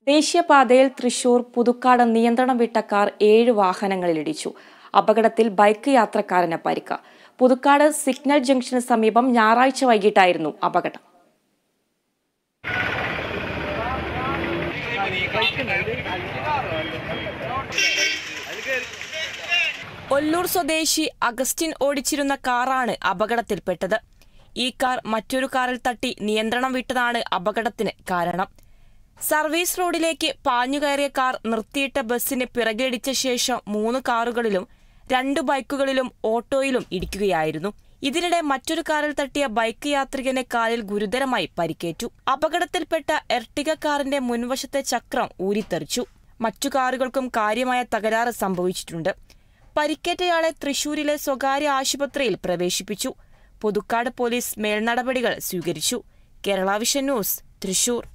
ദേശീയപാതയിൽ തൃശൂർ പുതുക്കാട് നിയന്ത്രണം വിട്ട കാർ ഏഴ് വാഹനങ്ങളിലിടിച്ചു അപകടത്തിൽ ബൈക്ക് യാത്രക്കാരന് പരിക്ക് പുതുക്കാട് സിഗ്നൽ ജംഗ്ഷന് സമീപം ഞായറാഴ്ച വൈകിട്ടായിരുന്നു അപകടം ഒല്ലൂർ സ്വദേശി അഗസ്റ്റിൻ ഓടിച്ചിരുന്ന കാറാണ് അപകടത്തിൽപ്പെട്ടത് ഈ കാർ മറ്റൊരു കാറിൽ തട്ടി നിയന്ത്രണം വിട്ടതാണ് അപകടത്തിന് കാരണം സർവീസ് റോഡിലേക്ക് പാഞ്ഞുകയറിയ കാർ നിർത്തിയിട്ട ബസ്സിന് പിറകിലിടിച്ച ശേഷം മൂന്ന് കാറുകളിലും രണ്ട് ബൈക്കുകളിലും ഓട്ടോയിലും ഇടിക്കുകയായിരുന്നു ഇതിനിടെ മറ്റൊരു കാറിൽ തട്ടിയ ബൈക്ക് യാത്രികനെ കാലിൽ ഗുരുതരമായി പരിക്കേറ്റു അപകടത്തിൽപ്പെട്ട എർട്ടിക കാറിന്റെ മുൻവശത്തെ ചക്രം ഊരിത്തെറിച്ചു മറ്റു കാറുകൾക്കും കാര്യമായ തകരാറ് സംഭവിച്ചിട്ടുണ്ട് പരിക്കേറ്റയാളെ തൃശൂരിലെ സ്വകാര്യ ആശുപത്രിയിൽ പ്രവേശിപ്പിച്ചു പുതുക്കാട് പോലീസ് മേൽനടപടികൾ സ്വീകരിച്ചു കേരള വിഷൻ ന്യൂസ് തൃശൂർ